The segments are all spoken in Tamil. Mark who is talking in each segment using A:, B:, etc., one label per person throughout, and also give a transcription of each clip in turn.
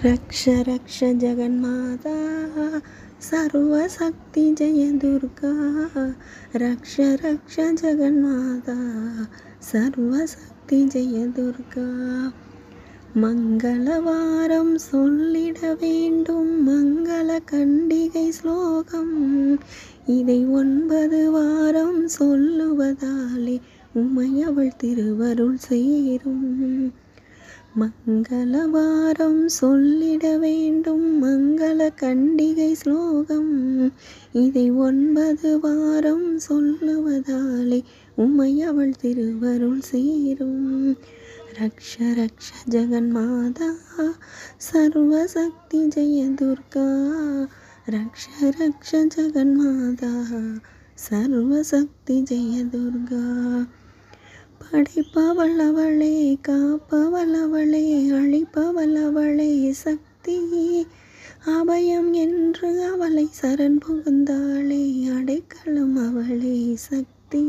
A: रक्ष रक्ष जगन्माता सर्वशक्ति जय दुर्गा रक्ष रक्ष जगन्माता सर्वशक्ति जय दुर्गा மங்களவாரம் சொல்லிட வேண்டும் மங்கள கண்டிகை ஸ்லோகம் இதை ஒன்பது வாரம் சொல்லுவதாலே உமையவள் திருவருள் சேரும் மங்களவாரம் சொல்லிட வேண்டும் மங்கள கண்டிகை ஸ்லோகம் இதை ஒன்பது வாரம் சொல்லுவதாலே உமையவள் திருவருள் சேரும் रक्ष रक्ष जगन्माता सर्वशक्ति जय दुर्गा रक्ष रक्ष जगन्माता सर्वशक्ति जय दुर्गा படைப்பவளவளே காப்பவளவளே அழிப்பவளவளே சக்தி அபயம் என்று அவளை சரண் புகுந்தாளே அடைக்கலம் அவளே சக்தி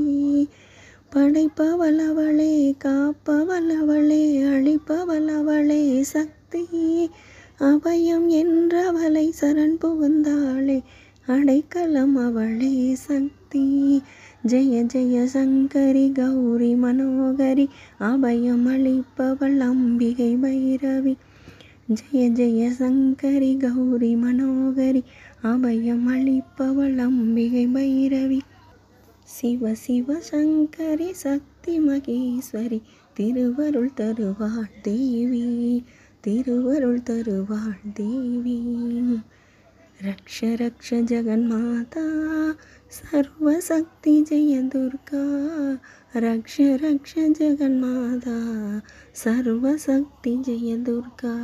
A: படைப்பவளவளே காப்பவளவளே அழிப்பவளவளே சக்தி அபயம் என்றவளை சரண் புகுந்தாளே அடைக்கலம் அவளே சக்தி ஜெய ஜெய சங்கரி கௌரி மனோகரி அபயம் அளிப்பவள் அம்பிகை பைரவி ஜெய ஜெய சங்கரி கௌரி மனோகரி அபயம் அளிப்பவள் அம்பிகை பைரவி சிவ சிவ சங்கரி சக்தி மகேஸ்வரி திருவருள் தருவாள் தேவி திருவருள் தருவாள் தேவி ரக்ஷ ரக்ஷ ஜெகன்மாதா சர்வசக்தி ஜெய துர்கா ரக்ஷ ரக்ஷ ஜெகன்மாதா சர்வசக்தி ஜெய துர்கா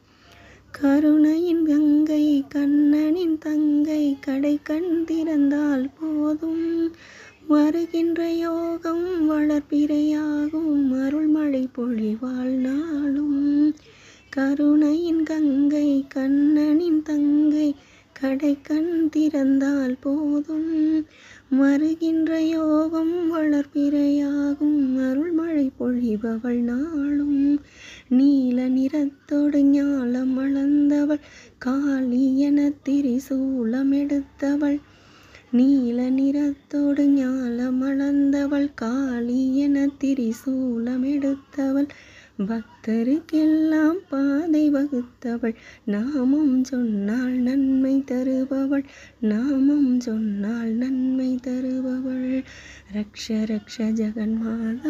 A: கருணையின் கங்கை கண்ணனின் தங்கை கடை கண் திறந்தால் போதும் வருகின்ற யோகம் வளர்ப்பிரையாகும் அருள்மழை பொழிவாள் நாளும் கருணையின் கங்கை கண்ணனின் தங்கை கடை கண் திறந்தால் போதும் வருகின்ற யோகம் வளர்ப்பிரையாகும் அருள்மழை பொழிபவள் நாளும் நீல நிறத்தோடு ஞாலம் அளந்தவள் காளி என திரிசூலம் எடுத்தவள் நீல நிறத்தோடு ஞாலம் அளந்தவள் காளி என திரிசூலம் எடுத்தவள் பக்தருக்கெல்லாம் பாதை வகுத்தவள் நாமம் சொன்னால் நன்மை தருபவள் நாமம் சொன்னால் நன்மை தருபவள் ரக்ஷ ரக்ஷ ஜெகன்மாதா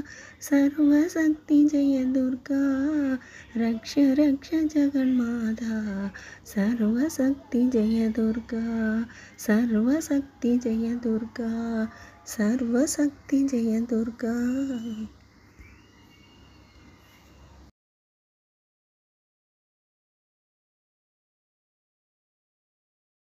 A: சர்வசக்தி ஜெய துர்கா ரக்ஷ ரக்ஷ ஜெகன்மாதா சர்வசக்தி ஜெய துர்கா சர்வசக்தி ஜெய துர்கா சர்வசக்தி ஜெய துர்கா